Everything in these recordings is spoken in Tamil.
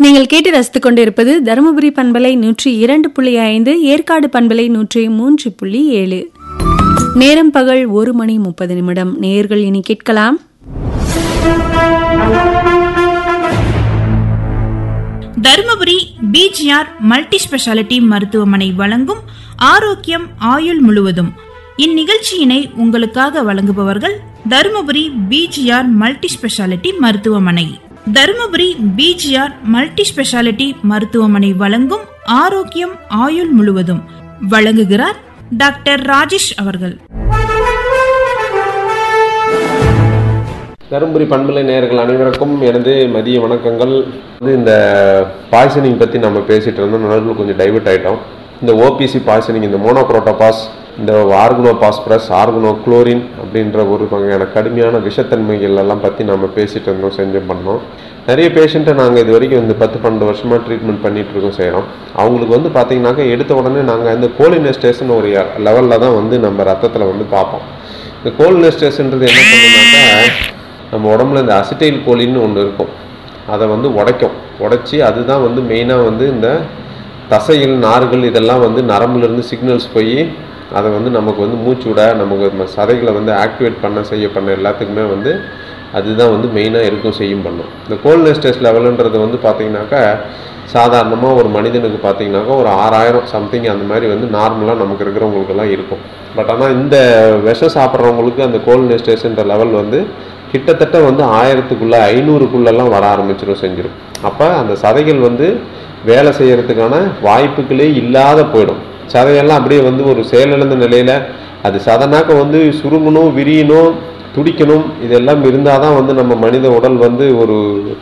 நீங்கள் கேட்டு ரசித்துக் கொண்டிருப்பது தருமபுரி பண்பலை நூற்றி இரண்டு புள்ளி ஐந்து ஏற்காடு பண்பலை நூற்றி மூன்று புள்ளி ஏழு நேரம் பகல் ஒரு மணி முப்பது நிமிடம் நேயர்கள் இனி கேட்கலாம் தருமபுரி பிஜிஆர் மல்டி ஸ்பெஷாலிட்டி மருத்துவமனை வழங்கும் ஆரோக்கியம் ஆயுள் முழுவதும் இந்நிகழ்ச்சியினை உங்களுக்காக வழங்குபவர்கள் தருமபுரி பிஜிஆர் மல்டி ஸ்பெஷாலிட்டி மருத்துவமனை தருமபுரி பிஜிஆர் மல்டி ஸ்பெஷாலிட்டி மருத்துவமனை வழங்கும் ஆரோக்கியம் ஆயுள் முழுவதும் வழங்குகிறார் டாக்டர் ராஜேஷ் அவர்கள் தருமபுரி பண்பலை நேயர்கள் அனைவருக்கும் எனது மதிய வணக்கங்கள் வந்து இந்த பாய்சனிங் பற்றி நம்ம பேசிகிட்டு இருந்தோம் நடுவில் கொஞ்சம் டைவர்ட் ஆகிட்டோம் இந்த ஓபிசி பாய்சனிங் இந்த மோனோக்ரோட்டோபாஸ் இந்த ஆர்குனோ பாஸ்பரஸ் ஆர்குனோ குளோரின் அப்படின்ற ஒரு வகையான கடுமையான விஷத்தன்மைகள் எல்லாம் பற்றி நம்ம பேசிகிட்டு இருந்தோம் செஞ்சு பண்ணோம் நிறைய பேஷண்ட்டை நாங்கள் இது வரைக்கும் இந்த பத்து பன்னெண்டு வருஷமாக ட்ரீட்மெண்ட் பண்ணிட்டு இருக்கோம் செய்கிறோம் அவங்களுக்கு வந்து பார்த்தீங்கன்னாக்கா எடுத்த உடனே நாங்கள் இந்த கோலினஸ்டேஷன் ஒரு லெவலில் தான் வந்து நம்ம ரத்தத்தில் வந்து பார்ப்போம் இந்த கோலினஸ்டேஷன்றது என்ன பண்ணுனாக்கா நம்ம உடம்புல இந்த அசிட்டைல் கோலின்னு ஒன்று இருக்கும் அதை வந்து உடைக்கும் உடைச்சி அதுதான் வந்து மெயினாக வந்து இந்த தசைகள் நார்கள் இதெல்லாம் வந்து நரம்புலேருந்து சிக்னல்ஸ் போய் அதை வந்து நமக்கு வந்து மூச்சு விட நமக்கு ம- சதைகளை வந்து ஆக்டிவேட் பண்ண செய்ய பண்ண எல்லாத்துக்குமே வந்து அதுதான் வந்து மெயினாக இருக்கும் செய்யும் பண்ணும் இந்த கோல்னஸ்டஸ் லெவலுன்றது வந்து பார்த்தீங்கன்னாக்கா சாதாரணமாக ஒரு மனிதனுக்கு பார்த்தீங்கன்னாக்கா ஒரு ஆறாயிரம் சம்திங் அந்த மாதிரி வந்து நார்மலாக நமக்கு இருக்கிறவங்களுக்கெல்லாம் இருக்கும் பட் ஆனால் இந்த விஷம் சாப்பிட்றவங்களுக்கு அந்த கோல்னஸ்டேஷன்ற லெவல் வந்து கிட்டத்தட்ட வந்து ஆயிரத்துக்குள்ளே ஐநூறுக்குள்ளெல்லாம் வர ஆரம்பிச்சிடும் செஞ்சிடும் அப்போ அந்த சதைகள் வந்து வேலை செய்யறதுக்கான வாய்ப்புகளே இல்லாத போயிடும் சதையெல்லாம் அப்படியே வந்து ஒரு செயலிழந்த நிலையில் அது சதனாக்க வந்து சுருங்கணும் விரியணும் துடிக்கணும் இதெல்லாம் இருந்தால் தான் வந்து நம்ம மனித உடல் வந்து ஒரு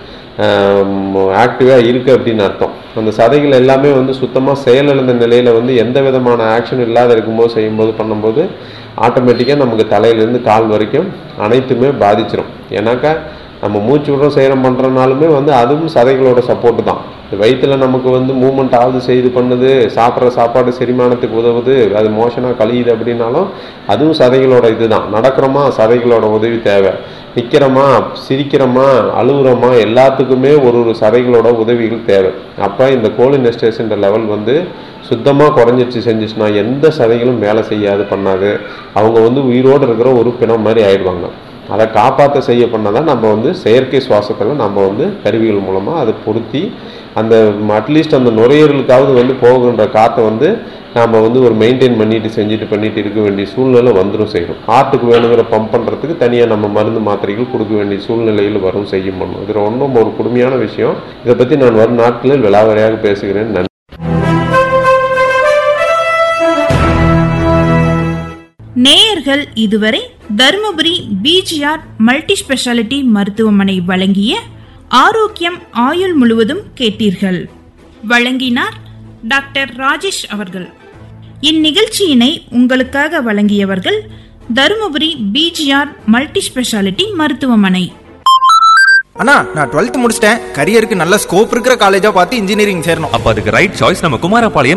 ஆக்டிவாக இருக்குது அப்படின்னு அர்த்தம் அந்த சதைகள் எல்லாமே வந்து சுத்தமாக செயலிழந்த நிலையில் வந்து எந்த விதமான ஆக்ஷன் இல்லாத இருக்கும்போது செய்யும்போது பண்ணும்போது ஆட்டோமேட்டிக்காக நமக்கு தலையிலேருந்து கால் வரைக்கும் அனைத்துமே பாதிச்சிடும் ஏன்னாக்கா நம்ம மூச்சு விடுறோம் செய்கிறோம் பண்ணுறனாலுமே வந்து அதுவும் சதைகளோட சப்போர்ட்டு தான் வயிற்றுல நமக்கு வந்து மூமெண்ட் ஆகுது செய்து பண்ணுது சாப்பிட்ற சாப்பாடு செரிமானத்துக்கு உதவுது அது மோஷனாக கழியுது அப்படின்னாலும் அதுவும் சதைகளோட இதுதான் நடக்கிறோமா சதைகளோட உதவி தேவை நிற்கிறோமா சிரிக்கிறோமா அழுகுறோமா எல்லாத்துக்குமே ஒரு ஒரு சதைகளோட உதவிகள் தேவை அப்போ இந்த கோலினஸ்டேஷன்ற லெவல் வந்து சுத்தமாக குறைஞ்சிருச்சு செஞ்சுச்சுன்னா எந்த சதைகளும் வேலை செய்யாது பண்ணாது அவங்க வந்து உயிரோடு இருக்கிற ஒரு பிணம் மாதிரி ஆயிடுவாங்க அதை காப்பாற்ற செய்ய பண்ணாதான் நம்ம வந்து செயற்கை சுவாசத்தில் நம்ம வந்து கருவிகள் மூலமாக அதை பொருத்தி அந்த அட்லீஸ்ட் அந்த நுரையீரலுக்காவது வந்து போகின்ற காற்றை வந்து நாம் வந்து ஒரு மெயின்டைன் பண்ணிட்டு செஞ்சுட்டு பண்ணிட்டு இருக்க வேண்டிய சூழ்நிலை வந்துடும் செய்யும் ஹார்ட்டுக்கு வேணுங்கிற பம்ப் பண்ணுறதுக்கு தனியாக நம்ம மருந்து மாத்திரைகள் கொடுக்க வேண்டிய சூழ்நிலையில் வரும் செய்யும் பண்ணும் இது ரொம்ப ஒரு கொடுமையான விஷயம் இதை பற்றி நான் வரும் நாட்களில் விலாவரையாக பேசுகிறேன் நன்றி நேயர்கள் இதுவரை தருமபுரி பிஜிஆர் மல்டி ஸ்பெஷாலிட்டி மருத்துவமனை வழங்கிய ஆரோக்கியம் ஆயுள் முழுவதும் கேட்டீர்கள் வழங்கினார் டாக்டர் ராஜேஷ் அவர்கள் இந்நிகழ்ச்சியினை உங்களுக்காக வழங்கியவர்கள் தருமபுரி பிஜிஆர் மல்டி ஸ்பெஷாலிட்டி மருத்துவமனை அண்ணா நான் டுவெல்த் முடிச்சிட்டேன் கரியருக்கு நல்ல ஸ்கோப் இருக்கிற காலேஜா பார்த்து இன்ஜினியரிங் சேரணும் அப்ப அதுக்கு ரைட் சாய்ஸ் நம்ம குமாரபாளையம்